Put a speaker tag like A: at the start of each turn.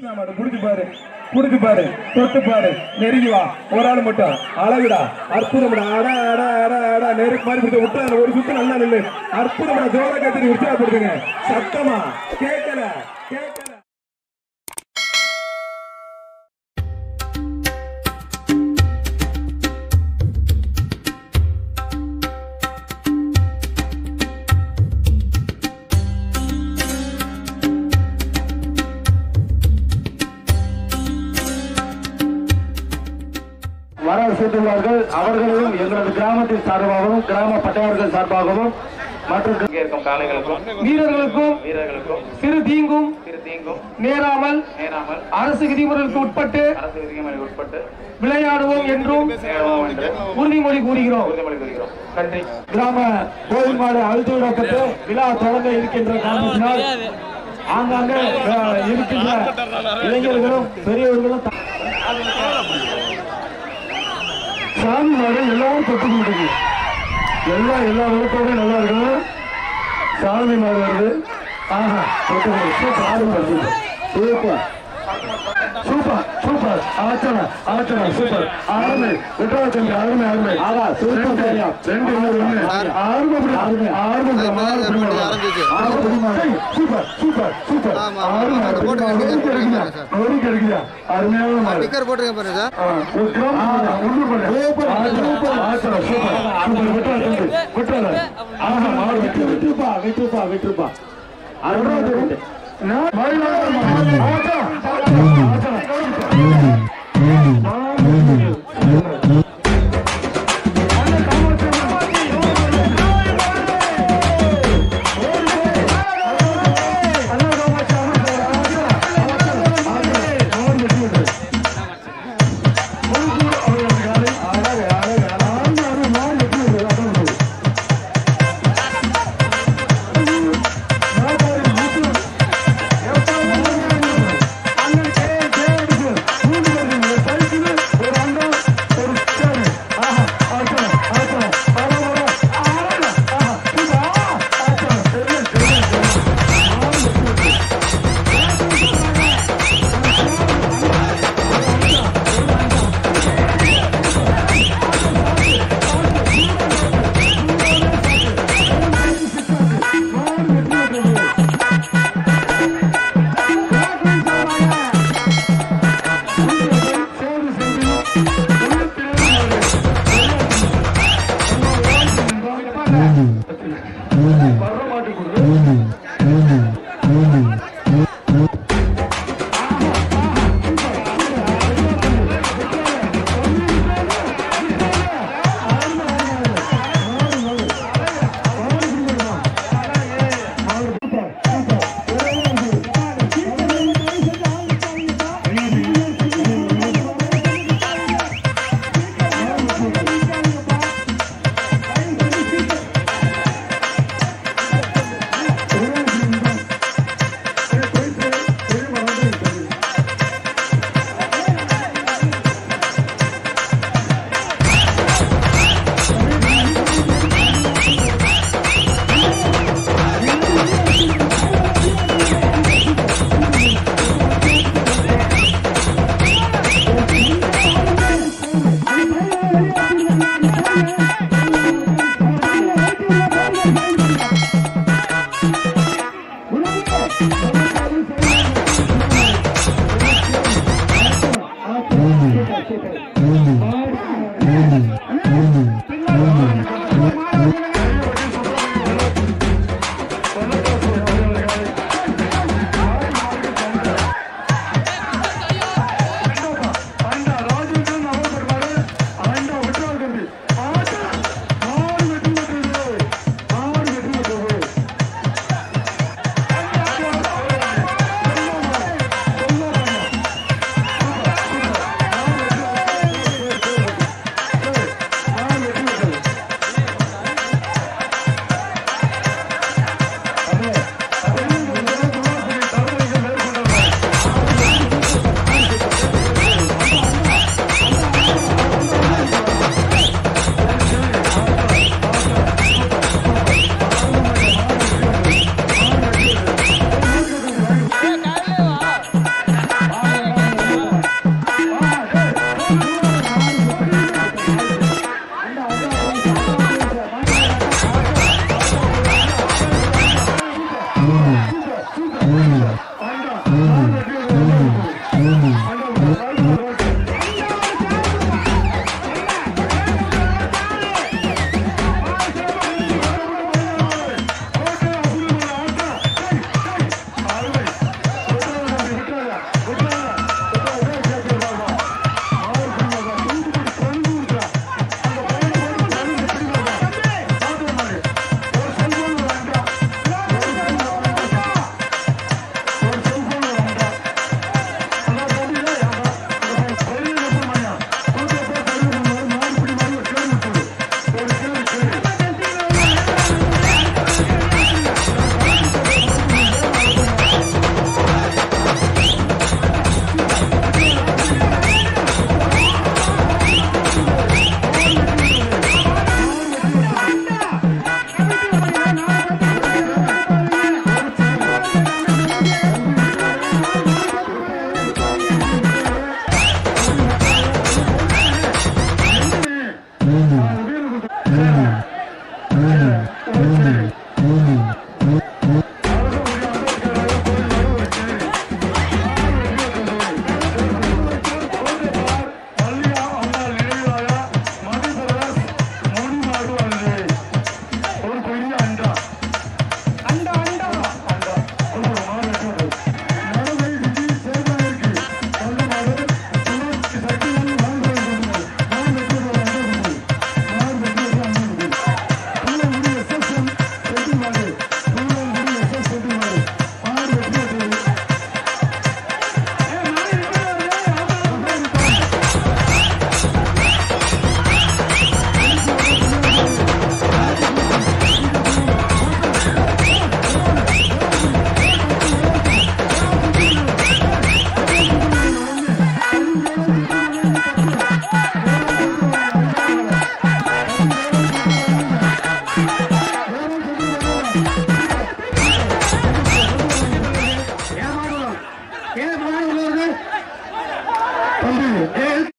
A: கிருஷ்ணா மாடு புடிச்சு பாரு புடிச்சு பாரு தொட்டு பாரு நெருங்கி வா ஒரு ஆள் மட்டும் அழகுடா அற்புதம்டா அட அட அட அட நெருக்கு மாதிரி பிடிச்ச விட்டா ஒரு சுத்து நல்லா நில்லு அற்புதம்டா ஜோர கத்திரி உற்சாகப்படுத்துங்க சத்தமா கேட்கல கேட்கல
B: வர சென்றுள்ளார்கள் அவர்களையும் எங்களது கிராமத்தின் சார்பாகவும் கிராம பட்டையாளர்கள் சார்பாகவும் மற்றும்
C: இங்கே இருக்கும் காளைகளுக்கும்
B: வீரர்களுக்கும்
C: வீரர்களுக்கும்
B: சிறு தீங்கும்
C: சிறு தீங்கும்
B: நேராமல்
C: நேராமல்
B: அரசு விதிமுறைகளுக்கு உட்பட்டு
C: அரசு விதிமுறைக்கு உட்பட்டு
B: விளையாடுவோம் என்றும்
C: விளையாடுவோம் என்று
B: உறுதிமொழி கூறுகிறோம்
C: உறுதிமொழி கூறுகிறோம் நன்றி
B: கிராம கோயில் மாடு அழுத்து விடப்பட்டு விழா தொடங்க இருக்கின்ற காரணத்தினால் ஆங்காங்கே அஹ், இருக்கின்ற இளைஞர்களும் பெரியவர்களும் த- சாமி மாடு எல்லாரும் தொட்டு கும்பிடுங்க எல்லாம் எல்லா விழுப்போடும் நல்லா இருக்கணும் சாமி மாடு வருது ஆஹா தொட்டு கும்பிடு. சூப்பர் ஆடு மாடு சூப்பர் சூப்பர் சூப்பர் ஆச்சனா ஆச்சனா சூப்பர் அருமை விட்டா தம்பி அருமை அருமை ஆகா சூப்பர் சரியா ரெண்டு இன்னொரு ஒண்ணு அருமை அப்படி அருமை அருமை மாறு பிடிமா ஆறு பிடிமா சூப்பர் சூப்பர் சூப்பர் அருமை
D: போட்டு
B: நொடி
D: sticker
B: கிடைக்குதா நொடி கிடைக்குதா அருமையான மாடு
D: ஸ்டிக்கர் போட்டுருங்க பாருங்க சார்
B: ஆ, ஒரு கிராம் ஒன்று பண்ணு. சூப்பர் ஆச்சனா சூப்பர் சூப்பர் விட்டா தம்பி விட்டாத ஆஹா மாடு விட்டு விட்டுப்பா விட்டுப்பா விட்டுப்பா அருமை தம்பி நான் மயிலாடுதுறை மாடு. ஆச்சா ஆச்சா ஆ தம்பி ஏய்